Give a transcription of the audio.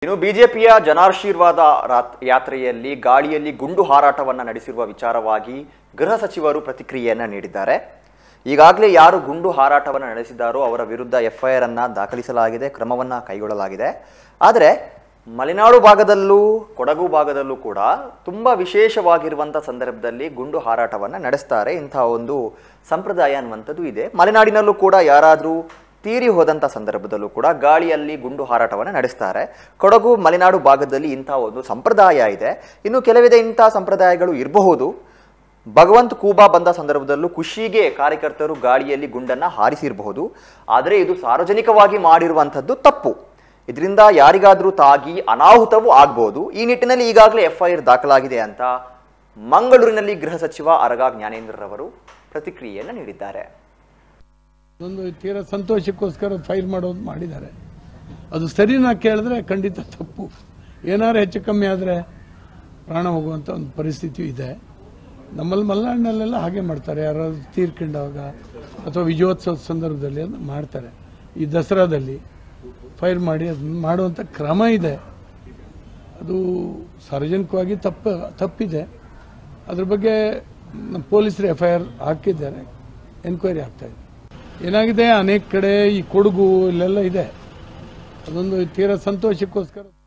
ಇನ್ನು ಬಿಜೆಪಿಯ ಜನಾಶೀರ್ವಾದ ರಾತ್- ಯಾತ್ರೆಯಲ್ಲಿ ಗಾಳಿಯಲ್ಲಿ ಗುಂಡು ಹಾರಾಟವನ್ನ ನಡೆಸಿರುವ ವಿಚಾರವಾಗಿ ಗೃಹ ಸಚಿವರು ಪ್ರತಿಕ್ರಿಯೆಯನ್ನ ನೀಡಿದ್ದಾರೆ ಈಗಾಗಲೇ ಯಾರು ಗುಂಡು ಹಾರಾಟವನ್ನು ನಡೆಸಿದ್ದಾರೋ ಅವರ ವಿರುದ್ಧ ಎಫ್ಐಆರ್ ಅನ್ನ ದಾಖಲಿಸಲಾಗಿದೆ ಕ್ರಮವನ್ನ ಕೈಗೊಳ್ಳಲಾಗಿದೆ ಆದರೆ ಮಲೆನಾಡು ಭಾಗದಲ್ಲೂ ಕೊಡಗು ಭಾಗದಲ್ಲೂ ಕೂಡ ತುಂಬಾ ವಿಶೇಷವಾಗಿರುವಂಥ ಸಂದರ್ಭದಲ್ಲಿ ಗುಂಡು ಹಾರಾಟವನ್ನ ನಡೆಸ್ತಾರೆ ಇಂತಹ ಒಂದು ಸಂಪ್ರದಾಯ ಅನ್ನುವಂಥದ್ದು ಇದೆ ಮಲೆನಾಡಿನಲ್ಲೂ ಕೂಡ ಯಾರಾದರೂ ತೀರಿ ಹೋದಂಥ ಸಂದರ್ಭದಲ್ಲೂ ಕೂಡ ಗಾಳಿಯಲ್ಲಿ ಗುಂಡು ಹಾರಾಟವನ್ನು ನಡೆಸ್ತಾರೆ ಕೊಡಗು ಮಲೆನಾಡು ಭಾಗದಲ್ಲಿ ಇಂತಹ ಒಂದು ಸಂಪ್ರದಾಯ ಇದೆ ಇನ್ನು ಕೆಲವಿದೆ ಇಂತಹ ಸಂಪ್ರದಾಯಗಳು ಇರಬಹುದು ಭಗವಂತ್ ಕೂಬಾ ಬಂದ ಸಂದರ್ಭದಲ್ಲೂ ಖುಷಿಗೆ ಕಾರ್ಯಕರ್ತರು ಗಾಳಿಯಲ್ಲಿ ಗುಂಡನ್ನ ಹಾರಿಸಿರಬಹುದು ಆದರೆ ಇದು ಸಾರ್ವಜನಿಕವಾಗಿ ಮಾಡಿರುವಂಥದ್ದು ತಪ್ಪು ಇದರಿಂದ ಯಾರಿಗಾದರೂ ತಾಗಿ ಅನಾಹುತವೂ ಆಗ್ಬೋದು ಈ ನಿಟ್ಟಿನಲ್ಲಿ ಈಗಾಗಲೇ ಎಫ್ಐಆರ್ ದಾಖಲಾಗಿದೆ ಅಂತ ಮಂಗಳೂರಿನಲ್ಲಿ ಗೃಹ ಸಚಿವ ಅರಗ ಜ್ಞಾನೇಂದ್ರರವರು ಪ್ರತಿಕ್ರಿಯೆಯನ್ನು ನೀಡಿದ್ದಾರೆ ಒಂದು ತೀರಾ ಸಂತೋಷಕ್ಕೋಸ್ಕರ ಫೈಲ್ ಮಾಡೋದು ಮಾಡಿದ್ದಾರೆ ಅದು ಸರಿನಾ ಕೇಳಿದ್ರೆ ಖಂಡಿತ ತಪ್ಪು ಏನಾರು ಹೆಚ್ಚು ಕಮ್ಮಿ ಆದರೆ ಪ್ರಾಣ ಹೋಗುವಂಥ ಒಂದು ಪರಿಸ್ಥಿತಿ ಇದೆ ನಮ್ಮಲ್ಲಿ ಮಲೆನಾಡಿನಲ್ಲೆಲ್ಲ ಹಾಗೆ ಮಾಡ್ತಾರೆ ಯಾರಾದ್ರು ತೀರ್ಕೊಂಡಾಗ ಅಥವಾ ವಿಜಯೋತ್ಸವದ ಸಂದರ್ಭದಲ್ಲಿ ಅದನ್ನ ಮಾಡ್ತಾರೆ ಈ ದಸರಾದಲ್ಲಿ ಫೈಲ್ ಮಾಡಿ ಅದನ್ನ ಮಾಡುವಂಥ ಕ್ರಮ ಇದೆ ಅದು ಸಾರ್ವಜನಿಕವಾಗಿ ತಪ್ಪ ತಪ್ಪಿದೆ ಅದ್ರ ಬಗ್ಗೆ ನಮ್ಮ ಪೊಲೀಸರು ಎಫ್ ಐ ಆರ್ ಹಾಕಿದ್ದಾರೆ ಎನ್ಕ್ವೈರಿ ಆಗ್ತಾ ಇದೆ ಏನಾಗಿದೆ ಅನೇಕ ಕಡೆ ಈ ಕೊಡಗು ಇಲ್ಲೆಲ್ಲ ಇದೆ ಅದೊಂದು ತೀರಾ ಸಂತೋಷಕ್ಕೋಸ್ಕರ